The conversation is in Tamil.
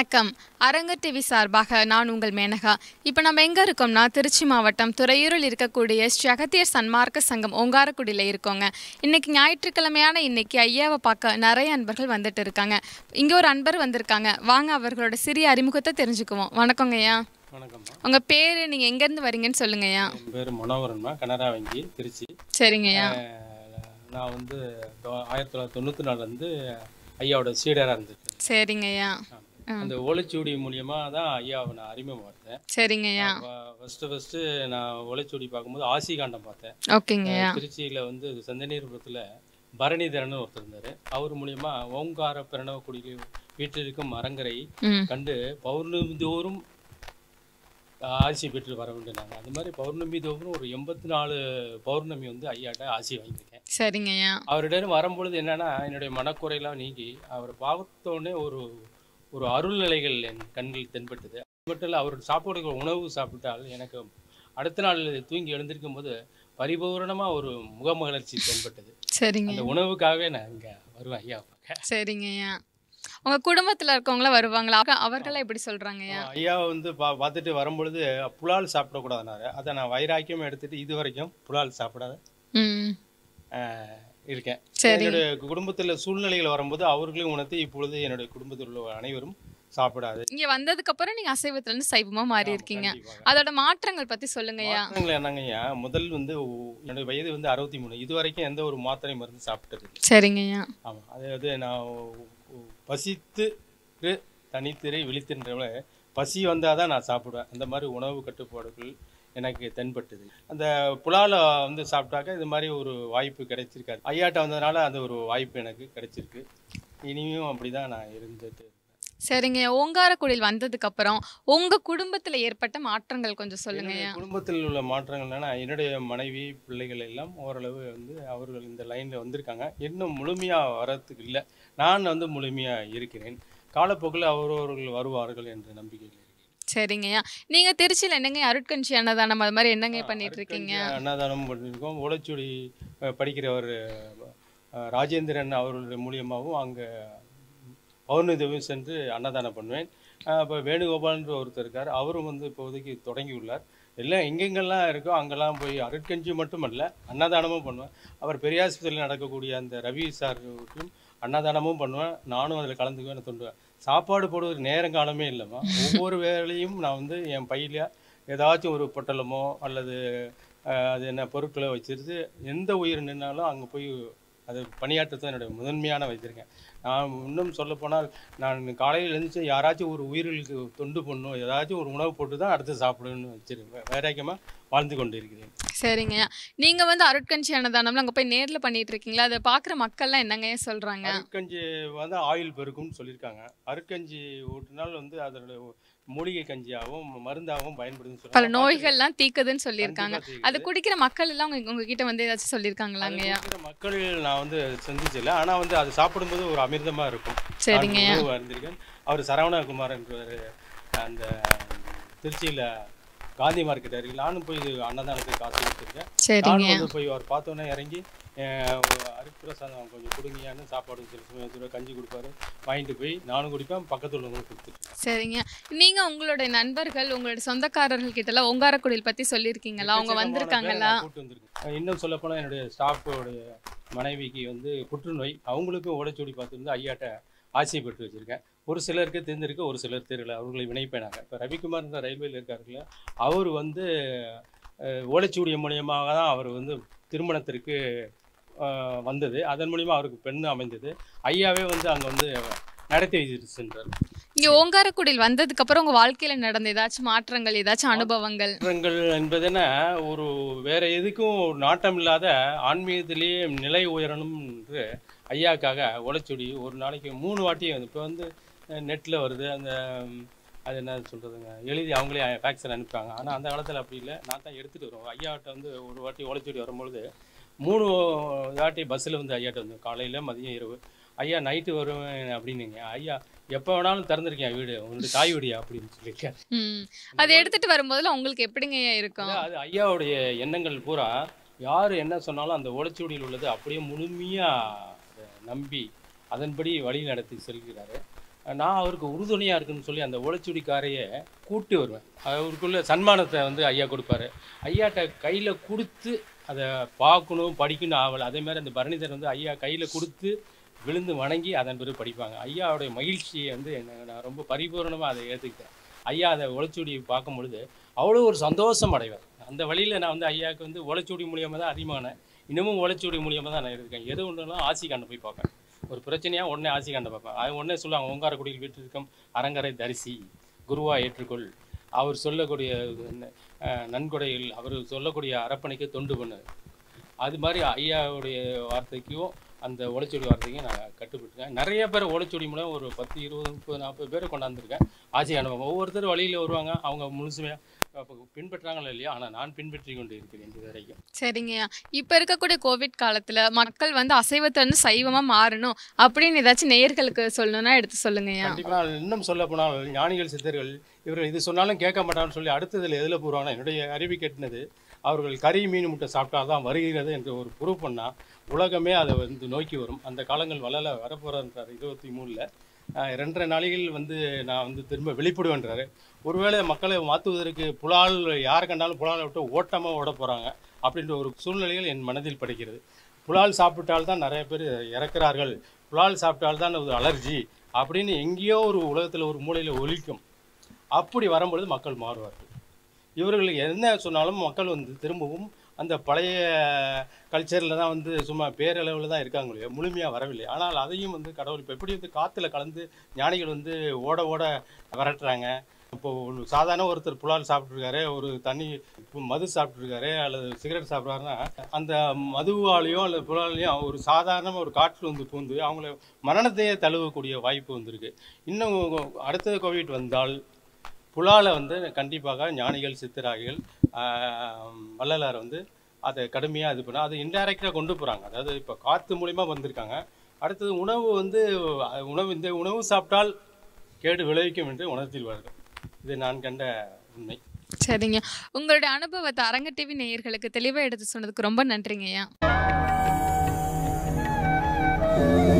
வணக்கம் அரங்கர் டிவி சார்பாக நான் உங்கள் மேனகா இப்போ நம்ம எங்கே இருக்கோம்னா திருச்சி மாவட்டம் துறையூரில் இருக்கக்கூடிய ஸ்ரீ அகத்தியர் சன்மார்க்க சங்கம் ஓங்காரக்குடியில் இருக்கோங்க இன்னைக்கு ஞாயிற்றுக்கிழமையான இன்னைக்கு ஐயாவை பார்க்க நிறைய அன்பர்கள் வந்துட்டு இருக்காங்க இங்கே ஒரு அன்பர் வந்திருக்காங்க வாங்க அவர்களோட சிறிய அறிமுகத்தை தெரிஞ்சுக்குவோம் வணக்கங்க ஐயா வணக்கம்மா உங்கள் பேர் நீங்கள் எங்கேருந்து வரீங்கன்னு சொல்லுங்க ஐயா என் பேர் மனோகரன்மா கனரா வங்கி திருச்சி சரிங்க ஐயா அஹ், நான் வந்து தொ- ஆயிரத்தி தொள்ளாயிரத்தி தொண்ணூற்றி நாலுலேருந்து ஐயாவோட சீடராக இருந்திருக்கேன் சரிங்க ஐயா அந்த ஓலைச்சுவடி மூலியமா தான் ஐயாவை நான் அறிமுகம் பார்த்தேன் சரிங்க ஐயா ஃபஸ்ட்டு ஃபஸ்ட்டு நான் ஓலைச்சுவடி பார்க்கும்போது ஆசி காண்டம் பார்த்தேன் ஓகேங்க ஐயா திருச்சியில் வந்து செந்தநீர்புரத்தில் பரணிதரன் ஒருத்தர் இருந்தார் அவர் மூலியமா ஓங்கார பிரணவ குடியில் வீட்டில் இருக்கும் மரங்கரை ம் கண்டு பௌர்ணமி தோறும் ஆசி பெற்று வர வேண்டினாங்க அந்த மாதிரி பௌர்ணமி தோறும் ஒரு எண்பத்தி நாலு பௌர்ணமி வந்து ஐயாட்ட ஆசி வாங்கியிருக்கேன் சரிங்க ஐயா அவரிடம் வரும்பொழுது என்னன்னா என்னுடைய மனக்குறையெல்லாம் நீங்கி அவரை பார்த்தோடனே ஒரு ஒரு அருள் நிலைகள் என் கண்களில் தென்பட்டது அது மட்டும் இல்லை அவர் சாப்பிடுகிற உணவு சாப்பிட்டால் எனக்கு அடுத்த நாள் தூங்கி எழுந்திருக்கும் போது பரிபூரணமாக ஒரு முகமலர்ச்சி தென்பட்டது சரிங்க அந்த உணவுக்காகவே நான் இங்கே வருவேன் ஐயா பார்க்க சரிங்க ஐயா உங்க குடும்பத்துல இருக்கவங்களாம் வருவாங்களா அவங்க- அவர்களாம் எப்படி சொல்றாங்க ஐயா ஐயா வந்து பா பார்த்துட்டு வரும்பொழுது புலால் சாப்பிடக்கூடாதுனாரு அதை நான் வைராக்கியம் எடுத்துட்டு இது வரைக்கும் புலால் சாப்பிடாத ம் ஆஹ், இருக்கேன் சரி என்னுடைய குடும்பத்தில் சூழ்நிலைகள் வரும்போது அவர்களையும் உணர்த்தி இப்பொழுது என்னுடைய குடும்பத்தில் உள்ள அனைவரும் சாப்பிடாது இங்க வந்ததுக்கு அப்புறம் நீங்க அசைவத்துல இருந்து சைவமா மாறி இருக்கீங்க கண்டிப்பாக. அதோட மாற்றங்கள் பத்தி சொல்லுங்க ஐயா மாற்றங்கள் என்னங்கய்யா முதல் வந்து ஒ- என்னுடைய வயது வந்து அறுபத்தி மூணு இது வரைக்கும் எந்த ஒரு மாத்திரை மருந்து சாப்பிட்டது இல்லை சரிங்க ஐயா ஆமாம் அதாவது நான் ஒ- ஒ- பசித்து இரு, தனித்திரை விழித்தின்றவள பசி வந்தால் தான் நான் சாப்பிடுவேன் அந்த மாதிரி உணவு கட்டுப்பாடுகள் எனக்கு தென்பட்டது அந்த புலால வந்து சாப்பிட்டாக்க இது மாதிரி ஒரு வாய்ப்பு கிடைச்சிருக்காது ஐயாட்ட வந்ததுனால அந்த ஒரு வாய்ப்பு எனக்கு கிடைச்சிருக்கு இனியும் அப்படிதான் நான் இருந்துட்டு இருக்கேன். சரிங்க ஐயா. ஓங்காரக்குடியில் வந்ததுக்கு அப்புறம் உங்க குடும்பத்துல ஏற்பட்ட மாற்றங்கள் கொஞ்சம் சொல்லுங்க ஐயா என்னுடைய குடும்பத்தில் உள்ள மாற்றங்கள் என்னன்னா என்னுடைய மனைவி பிள்ளைகள் எல்லாம் ஓரளவு வந்து அவர்கள் இந்த லைனில் வந்திருக்காங்க இன்னும் முழுமையாக வரத்துக்கு இல்லை நான் வந்து முழுமையாக இருக்கிறேன் காலப்போக்கில் அவரவர்கள் வருவார்கள் என்ற நம்பிக்கையில் இருக்கிறேன் சரிங்க ஐயா நீங்க திருச்சியில என்னங்க அருட்கஞ்சி அன்னதானம் அது மாதிரி என்னங்க பண்ணிட்டு இருக்கீங்க அருட்கஞ்சி அன்னதானம் பண்ணியிருக்கோம் ஓலைச்சுவடி அஹ், படிக்கிறவர் அஹ், ராஜேந்திரன் அவர்களுடைய மூலியமாகவும் அங்கே பௌர்ணமிதேவும் சென்று அன்னதானம் பண்ணுவேன் இப்போ வேணுகோபால்ன்ற ஒருத்தர் இருக்கார் அவரும் வந்து இப்போதைக்கு தொடங்கி உள்ளார் எல்லாம் எங்கெங்கெல்லாம் இருக்கோ அங்கெல்லாம் போய் அருட்கஞ்சி மட்டுமல்ல அன்னதானமும் பண்ணுவேன் அவர் பெரியாஸ்பத்திரியில் நடக்கக்கூடிய அந்த ரவி சாருக்கும் அன்னதானமும் பண்ணுவேன் நானும் அதில் கலந்துக்குவேன் தோன்றுவேன் சாப்பாடு போடுவது நேரம் காலமே இல்லைம்மா ஒவ்வொரு வேளையும் நான் வந்து என் பையில ஏதாச்சும் ஒரு பொட்டலமோ அல்லது அஹ், அது என்ன பொருட்களை வச்சிருந்து எந்த உயிர் நின்னாலும் அங்கே போய் அது பணியாற்றத்தை என்னுடைய முதன்மையான வைத்திருக்கேன் நான் இன்னும் சொல்லப்போனால் நான் காலையில் எழுந்துச்சு யாராச்சும் ஒரு உயிர்களுக்கு தொண்டு பண்ணும் ஏதாச்சும் ஒரு உணவு போட்டு தான் அடுத்து சாப்பிடணும்னு வச்சிருக்கேன் வைராக்கியமாக வாழ்ந்து கொண்டு இருக்கிறேன் சரிங்க ஐயா நீங்க வந்து அருட்கஞ்சி அன்னதானம்ல அங்க போய் நேர்ல பண்ணிட்டு இருக்கீங்களா அதை பாக்குற மக்கள்லாம் என்னங்க ஐயா சொல்றாங்க அருட்கஞ்சி வந்து ஆயில் பெருக்கும்னு சொல்லியிருக்காங்க அருட்கஞ்சி ஊட்டினால் வந்து அதோட மூலிகை கஞ்சியாகவும் மருந்தாகவும் பயன்படுதுன்னு பல சொல்றாங்க. நோய்கள்லாம் தீக்குதுன்னு சொல்லியிருக்காங்க கண்டிப்பா அது குடிக்கிற மக்கள் எல்லாம் உங்க உங்ககிட்ட வந்து ஏதாச்சும் சொல்லியிருக்காங்களாங்க ஐயா இருக்கிற மக்கள் நான் வந்து சந்திச்சல ஆனா வந்து அது சாப்பிடும்போது ஒரு அமிர்தமா இருக்கும் சரிங்க நான் உணவு அறிந்திருக்கேன் அவர் சரவணகுமார் என்றவர் அந்த திருச்சியில காந்தி மார்க்கெட் அருகில் நானும் போய் அன்னதானத்துக்கு காசு கொடுத்துருக்கேன் சரிங்க நானும் வந்து போய் அவர் பார்த்தோன்னே இறங்கி அரிப்பிரசாதம் கொஞ்சம் கொடுங்கயான்னு சாப்பாடு சில சமயம் சில கஞ்சி கொடுப்பாரு வாங்கிட்டு போய் நானும் குடிப்பேன் பக்கத்துல உள்ளவங்களுக்கு கொடுத்துருக்கேன் சரிங்க நீங்க உங்களுடைய நண்பர்கள் உங்களுடைய சொந்தக்காரர்கள் கிட்ட எல்லாம் ஓங்காரக்குடியில் பத்தி சொல்லியிருக்கீங்களா அவங்க எக்கச்சக்கமான வந்திருக்காங்களா பேரை நான் கூட்டு வந்திருக்கேன் இன்னும் சொல்ல போனால் என்னுடைய ஸ்டாஃபோடைய மனைவிக்கு வந்து புற்றுநோய் அவங்களுக்கும் ஓலைச்சுவடி பார்த்துருந்து ஐயாட்ட ஆசை பெற்று வச்சிருக்கேன் ஒரு சிலருக்கு தெரிஞ்சிருக்கு ஒரு சிலர் தெரியல அவர்களை வினைப்பேனாங்க இப்போ ரவிக்குமார் இந்த ரயில்வேல இருக்காருல்ல அவர் வந்து அஹ், ஓலைச்சுவடி மூலியமாக தான் அவர் வந்து திருமணத்திற்கு அஹ், வந்தது அதன் மூலியமா அவருக்கு பெண்ணு அமைந்தது ஐயாவே வந்து அங்கே வந்து நடத்தி வைத்து சென்றார் இங்க ஓங்காரக்குடியில் வந்ததுக்கு அப்புறம் உங்க வாழ்க்கையில நடந்த ஏதாச்சும் மாற்றங்கள் ஏதாச்சும் அனுபவங்கள் மாற்றங்கள் என்பதென்ன ஒரு வேற எதுக்கும் ஒரு நாட்டம் இல்லாத ஆன்மீகத்திலேயே நிலை உயரணும் என்று ஐயாக்காக உழைச்சொடி ஒரு நாளைக்கு மூணு வாட்டி இப்போ வந்து நெட்டில் வருது அந்த ம், அது என்ன சொல்கிறதுங்க எழுதி அவங்களே ஃபேக்ஸில் அனுப்புறாங்க ஆனால் அந்த காலத்தில் அப்படி இல்லை நான் தான் எடுத்துகிட்டு வருவேன் ஐயாட்ட வந்து ஒரு வாட்டி உழைச்சொடி வரும்பொழுது மூணு வாட்டி பஸ்ஸில் வந்து ஐயாட்ட வந்து காலையில் மதியம் இரவு ஐயா நைட்டு வருவேன் அப்படின்னீங்க ஐயா எப்போ வேணாலும் திறந்துருக்கேன் வீடு உங்களுடைய தாய் வீடியா அப்படின்னு சொல்லியிருக்கேன் ம் அதை எடுத்துட்டு வரும்போதுல உங்களுக்கு எப்படிங்க ஐயா இருக்கும் அதான் அது ஐயாவுடைய எண்ணங்கள் பூரா யார் என்ன சொன்னாலும் அந்த ஓலைச்சுவடியில் உள்ளது அப்படியே முழுமையாக நம்பி அதன்படி வழி நடத்தி செல்கிறாரு நான் அவருக்கு உறுதுணையாக இருக்குன்னு சொல்லி அந்த ஓலைச்சுவடிக்காரையை கூட்டி வருவேன் அவருக்குள்ள சன்மானத்தை வந்து ஐயா கொடுப்பாரு ஐயாட்ட கையில் கொடுத்து அதை பார்க்கணும் படிக்கணும் ஆவல் அதே மாதிரி அந்த பரணிதர் வந்து ஐயா கையில் கொடுத்து விழுந்து வணங்கி அதன் பிறகு படிப்பாங்க ஐயாவுடைய மகிழ்ச்சியை வந்து என்ன நான் ரொம்ப பரிபூரணமாக அதை ஏற்றுக்கிட்டேன் ஐயா அதை ஓலைச்சுவடியை பார்க்கும் பொழுது அவ்வளோ ஒரு சந்தோஷம் அடைவார் அந்த வழியில் நான் வந்து ஐயாவுக்கு வந்து ஓலைச்சுவடி மூலியமாக தான் அதிகமானேன் இன்னமும் ஓலைச்சுவடி மூலியமாக தான் நான் இருக்கேன் எது ஒன்றுனாலும் ஆசி கண்டு போய் பார்ப்பேன் ஒரு பிரச்சனையாக உடனே ஆசி கண்டு பார்ப்பேன் அது உடனே சொல்லுவாங்க ஓங்காரக்குடியில் வீட்டிற்கும் அரங்கரை தரிசி குருவா ஏற்றுக்கொள் அவர் சொல்லக்கூடிய ந- அஹ் நன்கொடைகள் அவர் சொல்லக்கூடிய அரப்பணைக்கு தொண்டு பண்ணு அது மாதிரி ஐயாவுடைய வார்த்தைக்கும் அந்த ஓலைச்சுவடி வார்த்தைக்கும் நான் கட்டுப்பட்டுருக்கேன் நிறைய பேர் ஓலைச்சுவடி மூலம் ஒரு பத்து இருபது முப்பது நாற்பது பேரை கொண்டாந்துருக்கேன் ஆசை அனுபவம் ஒவ்வொருத்தர் வழியில் வருவாங்க அவங்க முழுசுமையாக பின்பற்றாங்களோ இல்லையா ஆனால் நான் பின்பற்றி கொண்டு இருக்கிறேன் இது வரைக்கும் சரிங்கய்யா இப்போ இருக்கக்கூடிய கோவிட் காலத்தில் மக்கள் வந்து அசைவத்திலிருந்து சைவமாக மாறணும் அப்படின்னு ஏதாச்சும் நேயர்களுக்கு சொல்லணும்னா எடுத்து சொல்லுங்கய்யா கண்டிப்பாக இன்னும் சொல்ல போனால் ஞானிகள் சித்தர்கள் இவர்கள் இது சொன்னாலும் கேட்க மாட்டான்னு சொல்லி அடுத்ததில் எதில் போடுவாங்கன்னா என்னுடைய அறிவு கேட்டினது அவர்கள் கறி மீன் முட்டை சாப்பிட்டால் தான் வருகிறது என்று ஒரு ப்ரூவ் பண்ணால் உலகமே அதை வந்து நோக்கி வரும் அந்த காலங்கள் வளர வரப்போகிறன்றார் இருபத்தி மூணில் ரெண்டரை நாளிகள் வந்து நான் வந்து திரும்ப வெளிப்படுவேன்றாரு ஒருவேளை மக்களை மாற்றுவதற்கு புலால் யார் கண்டாலும் புலாலை விட்டு ஓட்டமாக ஓட போகிறாங்க அப்படின்ற ஒரு சூழ்நிலைகள் என் மனதில் படுகிறது புலால் சாப்பிட்டால் தான் நிறைய பேர் இறக்குறார்கள் புலால் சாப்பிட்டால் தான் ஒரு அலர்ஜி அப்படின்னு எங்கேயோ ஒரு உலகத்தில் ஒரு மூலையில் ஒலிக்கும் அப்படி வரும்பொழுது மக்கள் மாறுவார்கள் இவர்கள் என்ன சொன்னாலும் மக்கள் வந்து திரும்பவும் அந்த பழைய கல்ச்சரில் தான் வந்து சும்மா பேரளவில் தான் இருக்காங்க இல்லையா முழுமையாக வரவில்லை ஆனால் அதையும் வந்து கடவுள் இப்போ எப்படி வந்து காற்றுல கலந்து ஞானிகள் வந்து ஓட ஓட விரட்டுறாங்க இப்போ ஒரு சாதாரண ஒருத்தர் புலால் சாப்பிட்ருக்காரு ஒரு தண்ணி மது சாப்பிட்ருக்காரு அல்லது சிகரெட் சாப்பிட்றாருன்னா அந்த மதுவாலேயோ அல்லது புலாலையும் ஒரு சாதாரண ஒரு காற்று வந்து பூந்து அவங்கள மரணத்தையே தழுவக்கூடிய வாய்ப்பு வந்திருக்கு இன்னும் அடுத்த கோவிட் வந்தால் புலாலை வந்து கண்டிப்பாக ஞானிகள் சித்தராகிகள் ஆஹ், வள்ளலார் வந்து அதை கடுமையாக இது பண்ண அது இன்டைரக்டாக கொண்டு போகிறாங்க அதாவது இப்போ காற்று மூலிமா வந்திருக்காங்க அடுத்தது உணவு வந்து அஹ், உணவு இந்த உணவு சாப்பிட்டால் கேடு விளைவிக்கும் என்று உணர்த்திடுவார்கள் இது நான் கண்ட உண்மை சரிங்க உங்களுடைய அனுபவத்தை அரங்க டிவி நேயர்களுக்கு தெளிவாக எடுத்து சொன்னதுக்கு ரொம்ப நன்றிங்கய்யா